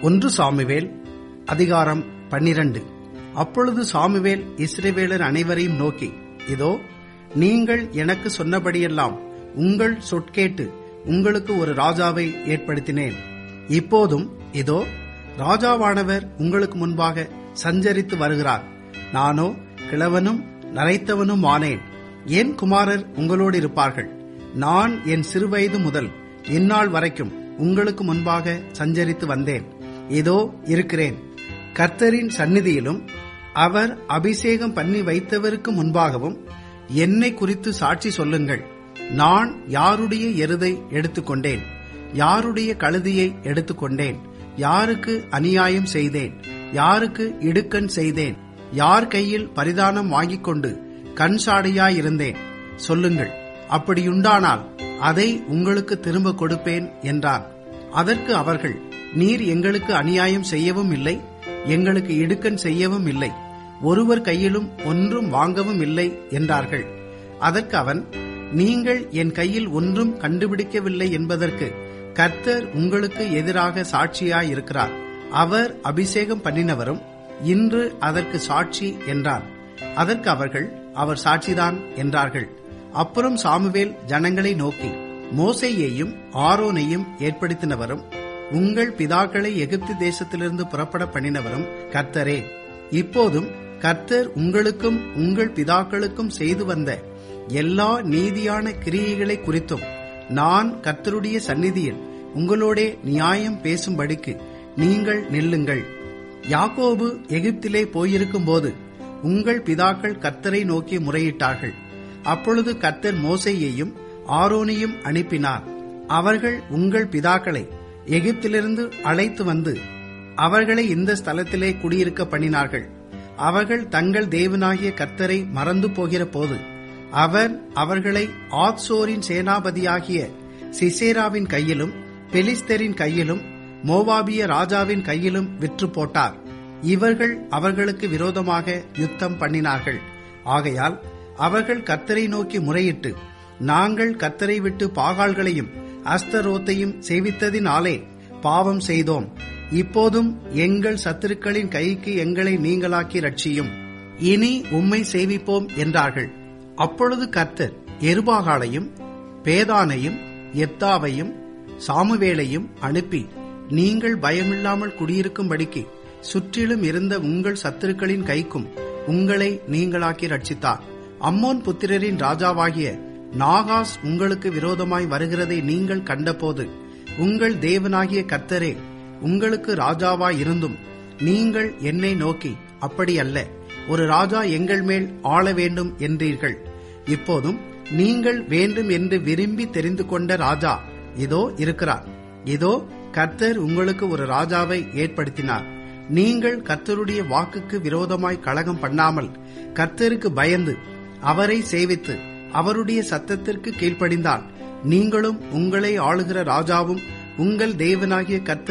ஒன்று சாமுவேல் அதிகாரம் பன்னிரண்டு அப்பொழுது சாமுவேல் இஸ்ரவேலர் அனைவரையும் நோக்கி இதோ நீங்கள் எனக்கு சொன்னபடியெல்லாம் உங்கள் சொற்கேட்டு உங்களுக்கு ஒரு ராஜாவை ஏற்படுத்தினேன் இப்போதும் இதோ ராஜாவானவர் உங்களுக்கு முன்பாக சஞ்சரித்து வருகிறார் நானோ கிழவனும் நரைத்தவனும் ஆனேன் என் குமாரர் உங்களோடு இருப்பார்கள் நான் என் சிறுவயது முதல் இந்நாள் வரைக்கும் உங்களுக்கு முன்பாக சஞ்சரித்து வந்தேன் இதோ இருக்கிறேன் கர்த்தரின் சந்நிதியிலும் அவர் அபிஷேகம் பண்ணி வைத்தவருக்கு முன்பாகவும் என்னை குறித்து சாட்சி சொல்லுங்கள் நான் யாருடைய எருதை எடுத்துக்கொண்டேன் யாருடைய கழுதியை எடுத்துக்கொண்டேன் யாருக்கு அநியாயம் செய்தேன் யாருக்கு இடுக்கண் செய்தேன் யார் கையில் பரிதானம் வாங்கிக் கொண்டு கண் சாடையாயிருந்தேன் சொல்லுங்கள் அப்படியுண்டானால் அதை உங்களுக்கு திரும்ப கொடுப்பேன் என்றார் அதற்கு அவர்கள் நீர் எங்களுக்கு அநியாயம் செய்யவும் இல்லை எங்களுக்கு இடுக்கண் செய்யவும் இல்லை ஒருவர் கையிலும் ஒன்றும் வாங்கவும் இல்லை என்றார்கள் அதற்கு அவன் நீங்கள் என் கையில் ஒன்றும் கண்டுபிடிக்கவில்லை என்பதற்கு கர்த்தர் உங்களுக்கு எதிராக சாட்சியாயிருக்கிறார் அவர் அபிஷேகம் பண்ணினவரும் இன்று அதற்கு சாட்சி என்றார் அதற்கு அவர்கள் அவர் சாட்சிதான் என்றார்கள் அப்புறம் சாமுவேல் ஜனங்களை நோக்கி மோசையையும் ஆரோனையும் ஏற்படுத்தினவரும் உங்கள் பிதாக்களை எகிப்து தேசத்திலிருந்து புறப்பட பண்ணினவரும் கர்த்தரே இப்போதும் கர்த்தர் உங்களுக்கும் உங்கள் பிதாக்களுக்கும் செய்து வந்த எல்லா நீதியான கிரியைகளை குறித்தும் நான் கர்த்தருடைய சந்நிதியில் உங்களோடே நியாயம் பேசும்படிக்கு நீங்கள் நில்லுங்கள் யாக்கோபு எகிப்திலே போயிருக்கும் போது உங்கள் பிதாக்கள் கர்த்தரை நோக்கி முறையிட்டார்கள் அப்பொழுது கர்த்தர் மோசையையும் ஆரோனையும் அனுப்பினார் அவர்கள் உங்கள் பிதாக்களை எகிப்திலிருந்து அழைத்து வந்து அவர்களை இந்த ஸ்தலத்திலே குடியிருக்க பண்ணினார்கள் அவர்கள் தங்கள் தேவனாகிய கர்த்தரை மறந்து போகிற போது அவர் அவர்களை ஆத்சோரின் சேனாபதியாகிய சிசேராவின் கையிலும் பெலிஸ்தரின் கையிலும் மோவாபிய ராஜாவின் கையிலும் விற்று போட்டார் இவர்கள் அவர்களுக்கு விரோதமாக யுத்தம் பண்ணினார்கள் ஆகையால் அவர்கள் கர்த்தரை நோக்கி முறையிட்டு நாங்கள் கர்த்தரை விட்டு பாகால்களையும் அஸ்தரோத்தையும் சேவித்ததினாலே பாவம் செய்தோம் இப்போதும் எங்கள் சத்துருக்களின் கைக்கு எங்களை நீங்களாக்கி ரட்சியும் இனி உம்மை சேவிப்போம் என்றார்கள் அப்பொழுது கர்த்தர் எருபாகாலையும் பேதானையும் எத்தாவையும் சாமுவேலையும் அனுப்பி நீங்கள் பயமில்லாமல் குடியிருக்கும்படிக்கு சுற்றிலும் இருந்த உங்கள் சத்துருக்களின் கைக்கும் உங்களை நீங்களாக்கி ரட்சித்தார் அம்மோன் புத்திரரின் ராஜாவாகிய நாகாஸ் உங்களுக்கு விரோதமாய் வருகிறதை நீங்கள் கண்டபோது உங்கள் தேவனாகிய கர்த்தரே உங்களுக்கு ராஜாவாய் இருந்தும் நீங்கள் என்னை நோக்கி அப்படி அல்ல ஒரு ராஜா எங்கள் மேல் ஆள வேண்டும் என்றீர்கள் இப்போதும் நீங்கள் வேண்டும் என்று விரும்பி தெரிந்து கொண்ட ராஜா இதோ இருக்கிறார் இதோ கர்த்தர் உங்களுக்கு ஒரு ராஜாவை ஏற்படுத்தினார் நீங்கள் கர்த்தருடைய வாக்குக்கு விரோதமாய் கழகம் பண்ணாமல் கர்த்தருக்கு பயந்து அவரை சேவித்து அவருடைய சத்தத்திற்கு கீழ்ப்படிந்தால் நீங்களும் உங்களை ஆளுகிற ராஜாவும் உங்கள் தேவனாகிய கர்த்தர்